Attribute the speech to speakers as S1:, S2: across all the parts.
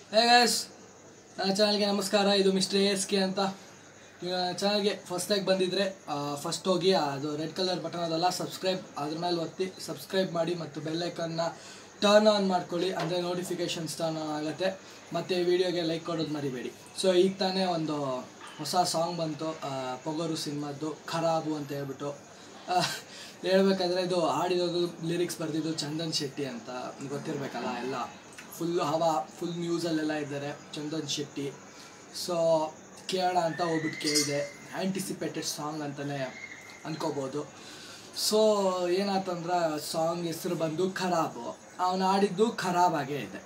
S1: hey guys ನನ್ನ ಚಾನಲ್ಗೆ ನಮಸ್ಕಾರ ಇದು ಮಿಸ್ಟರ್ ಎಸ್ ಕೆ ಅಂತ ಚಾನಲ್ಗೆ ಫಸ್ಟಾಗಿ ಬಂದಿದ್ರೆ ಫಸ್ಟ್ ಹೋಗಿ ಅದು ರೆಡ್ ಕಲರ್ ಬಟನ್ ಅದಲ್ಲ ಸಬ್ಸ್ಕ್ರೈಬ್ ಅದ್ರ ಮೇಲೆ ಒತ್ತಿ ಸಬ್ಸ್ಕ್ರೈಬ್ ಮಾಡಿ ಮತ್ತು ಬೆಲ್ಲೈಕನ್ನ ಟರ್ನ್ ಆನ್ ಮಾಡ್ಕೊಳ್ಳಿ ಅಂದರೆ ನೋಟಿಫಿಕೇಷನ್ಸ್ ಟರ್ನ್ ಆನ್ ಆಗುತ್ತೆ ಮತ್ತು ವಿಡಿಯೋಗೆ ಲೈಕ್ ಕೊಡೋದು ಮರಿಬೇಡಿ ಸೊ ಈಗ ತಾನೇ ಒಂದು ಹೊಸ ಸಾಂಗ್ ಬಂತು ಆ, ಪೊಗರು ಸಿನಿಮಾದ್ದು ಖರಾಬು ಅಂತ ಹೇಳ್ಬಿಟ್ಟು ಆ, ಹೇಳ್ಬೇಕಾದ್ರೆ ಇದು ಹಾಡಿರೋದು ಲಿರಿಕ್ಸ್ ಬರೆದಿದ್ದು ಚಂದನ್ ಶೆಟ್ಟಿ ಅಂತ ಗೊತ್ತಿರಬೇಕಲ್ಲ ಎಲ್ಲ ಫುಲ್ಲು ಹವಾ ಫುಲ್ ನ್ಯೂಸಲ್ಲೆಲ್ಲ ಇದ್ದಾರೆ ಚಂದನ್ ಶೆಟ್ಟಿ ಸೊ ಕೇಳೋಣ ಅಂತ ಹೋಗ್ಬಿಟ್ಟು ಕೇಳಿದೆ ಆ್ಯಂಟಿಸಿಪೇಟೆಡ್ ಸಾಂಗ್ ಅಂತಲೇ ಅನ್ಕೋಬೋದು ಸೊ ಏನಾಯ್ತಂದ್ರೆ ಸಾಂಗ್ ಹೆಸರು ಬಂದು ಖರಾಬು ಅವನು ಆಡಿದ್ದು ಖರಾಬಾಗೇ ಇದೆ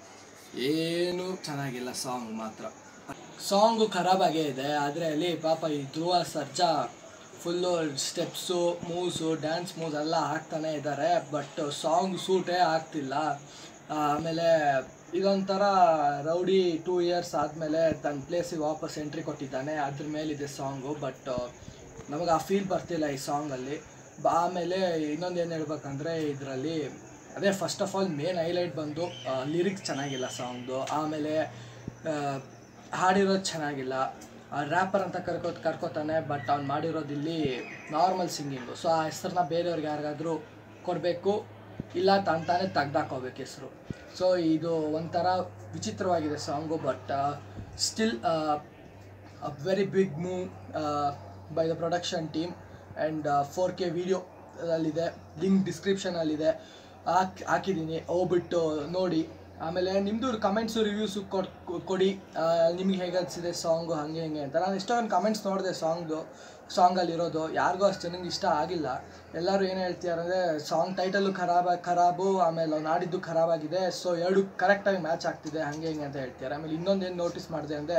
S1: ಏನು ಚೆನ್ನಾಗಿಲ್ಲ ಸಾಂಗ್ ಮಾತ್ರ ಸಾಂಗು ಖರಾಬಾಗೇ ಇದೆ ಆದರೆ ಅಲ್ಲಿ ಪಾಪ ಈ Dhruva Sarja full steps moves dance moves ಎಲ್ಲ ಹಾಕ್ತಾನೆ ಇದ್ದಾರೆ ಬಟ್ ಸಾಂಗ್ ಸೂಟೇ ಆಗ್ತಿಲ್ಲ ಆಮೇಲೆ ಇದೊಂಥರ ರೌಡಿ ಟೂ ಇಯರ್ಸ್ ಆದಮೇಲೆ ತನ್ನ ಪ್ಲೇಸಿಗೆ ವಾಪಸ್ ಎಂಟ್ರಿ ಕೊಟ್ಟಿದ್ದಾನೆ ಅದ್ರ ಮೇಲಿದೆ ಸಾಂಗು ಬಟ್ ನಮಗೆ ಆ ಫೀಲ್ ಬರ್ತಿಲ್ಲ ಈ ಸಾಂಗಲ್ಲಿ ಆಮೇಲೆ ಇನ್ನೊಂದು ಏನು ಹೇಳ್ಬೇಕಂದ್ರೆ ಇದರಲ್ಲಿ ಅದೇ first of all main highlight ಬಂದು ಲಿರಿಕ್ಸ್ ಚೆನ್ನಾಗಿಲ್ಲ ಸಾಂಗ್ದು ಆಮೇಲೆ ಆ, ಹಾಡಿರೋದು ಚೆನ್ನಾಗಿಲ್ಲ ರ್ಯಾಪರ್ ಅಂತ ಕರ್ಕೋ ಕರ್ಕೋತಾನೆ ಬಟ್ ಅವ್ನು ಮಾಡಿರೋದು ಇಲ್ಲಿ ನಾರ್ಮಲ್ ಸಿಂಗಿಂಗು ಸೊ ಆ ಹೆಸರನ್ನ ಬೇರೆಯವ್ರಿಗೆ ಯಾರಿಗಾದ್ರೂ ಕೊಡಬೇಕು ಇಲ್ಲ ತಂತಾನೆ ತೆಗ್ದಾಕೋಬೇಕು ಹೆಸರು ಸೊ ಇದು ಒಂಥರ ವಿಚಿತ್ರವಾಗಿದೆ song but still a very big move uh, by the production team and uh, 4K video ಅಲ್ಲಿದೆ ಲಿಂಕ್ ಡಿಸ್ಕ್ರಿಪ್ಷನಲ್ಲಿದೆ ಹಾಕಿ ಹಾಕಿದ್ದೀನಿ ಹೋಗ್ಬಿಟ್ಟು ನೋಡಿ ಆಮೇಲೆ ನಿಮ್ಮದು ಕಮೆಂಟ್ಸು ರಿವ್ಯೂಸು ಕೊಡ್ ಕೊಡಿ ಆ, ನಿಮ್ಗೆ ಹೇಗೆ ಅನಿಸಿದೆ ಸಾಂಗು ಹಾಗೆ ಹಿಂಗೆ ಅಂತ ನಾನು ಎಷ್ಟೊಂದು ಕಮೆಂಟ್ಸ್ ನೋಡಿದೆ ಸಾಂಗ್ದು ಸಾಂಗಲ್ಲಿರೋದು ಯಾರಿಗೂ ಅಷ್ಟು ನನಗೆ ಇಷ್ಟ ಆಗಿಲ್ಲ ಎಲ್ಲರೂ ಏನು ಹೇಳ್ತಿದ್ದಾರೆ ಅಂದರೆ ಸಾಂಗ್ ಟೈಟಲು ಖರಾಬ ಖರಾಬು ಆಮೇಲೆ ಅವ್ನು ಆಡಿದ್ದು ಖರಾಬಾಗಿದೆ ಸೊ ಎರಡು ಕರೆಕ್ಟಾಗಿ ಮ್ಯಾಚ್ ಆಗ್ತಿದೆ ಹಾಗೆ ಹಿಂಗೆ ಅಂತ ಹೇಳ್ತಾರೆ ಆಮೇಲೆ ಇನ್ನೊಂದೇನು ನೋಟಿಸ್ ಮಾಡಿದೆ ಅಂದರೆ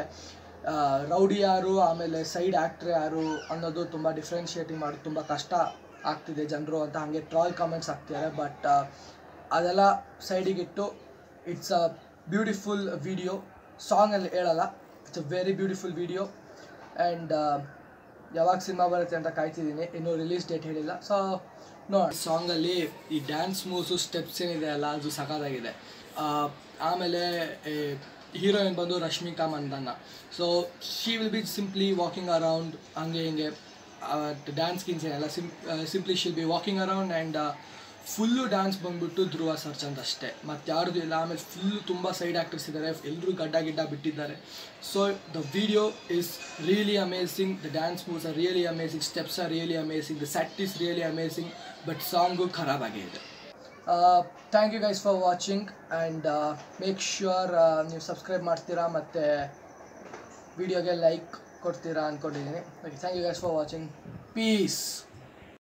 S1: ರೌಡಿ ಯಾರು ಆಮೇಲೆ ಸೈಡ್ ಆ್ಯಕ್ಟ್ರ್ ಯಾರು ಅನ್ನೋದು ತುಂಬ ಡಿಫ್ರೆನ್ಷಿಯೇಟಿಂಗ್ ಮಾಡೋದು ತುಂಬ ಕಷ್ಟ ಆಗ್ತಿದೆ ಜನರು ಅಂತ ಹಾಗೆ ಟ್ರಾಲ್ ಕಾಮೆಂಟ್ಸ್ ಆಗ್ತಿದ್ದಾರೆ ಬಟ್ ಅದೆಲ್ಲ ಸೈಡಿಗಿಟ್ಟು ಇಟ್ಸ್ ಅ ಬ್ಯೂಟಿಫುಲ್ ವಿಡಿಯೋ ಸಾಂಗಲ್ಲಿ ಹೇಳಲ್ಲ it's a very beautiful video and ಯಾವಾಗ ಸಿನಿಮಾ ಬರುತ್ತೆ ಅಂತ ಕಾಯ್ತಿದ್ದೀನಿ ಇನ್ನೂ ರಿಲೀಸ್ ಡೇಟ್ ಹೇಳಿಲ್ಲ ಸೊ ನೋಡಿ ಸಾಂಗಲ್ಲಿ ಈ ಡ್ಯಾನ್ಸ್ ಮೂವ್ಸು ಸ್ಟೆಪ್ಸ್ ಏನಿದೆ ಅಲ್ಲ ಅದು ಸಖತ್ತಾಗಿದೆ ಆ, ಆಮೇಲೆ ಹೀರೋಯಿನ್ ಬಂದು Rashmika Mandanna so she will be simply walking around ಹಂಗೆ ಹಿಂಗೆ ಡ್ಯಾನ್ಸ್ ಗಿನ್ಸ್ ಏನೆಲ್ಲ sim simply she'll be walking around and full dance ಬಂದ್ಬಿಟ್ಟು ಧ್ರುವ ಸರ್ಚಂದ್ ಅಷ್ಟೇ ಮತ್ತು ಯಾರ್ದು ಇಲ್ಲ ಆಮೇಲೆ ಫುಲ್ಲು ತುಂಬ ಸೈಡ್ ಆ್ಯಕ್ಟರ್ಸ್ ಇದ್ದಾರೆ ಎಲ್ಲರೂ ಗಡ್ಡ ಗಿಡ್ಡ ಬಿಟ್ಟಿದ್ದಾರೆ so the video is really amazing the dance moves are really amazing steps are really amazing the set is really amazing but song ಖರಾಬಾಗೇ ಇದೆ thank you guys for watching and make sure ನೀವು subscribe ಮಾಡ್ತೀರಾ ಮತ್ತು ವಿಡಿಯೋಗೆ like ಕೊಡ್ತೀರಾ ಅಂದ್ಕೊಂಡಿದ್ದೀನಿ okay thank you guys for watching piece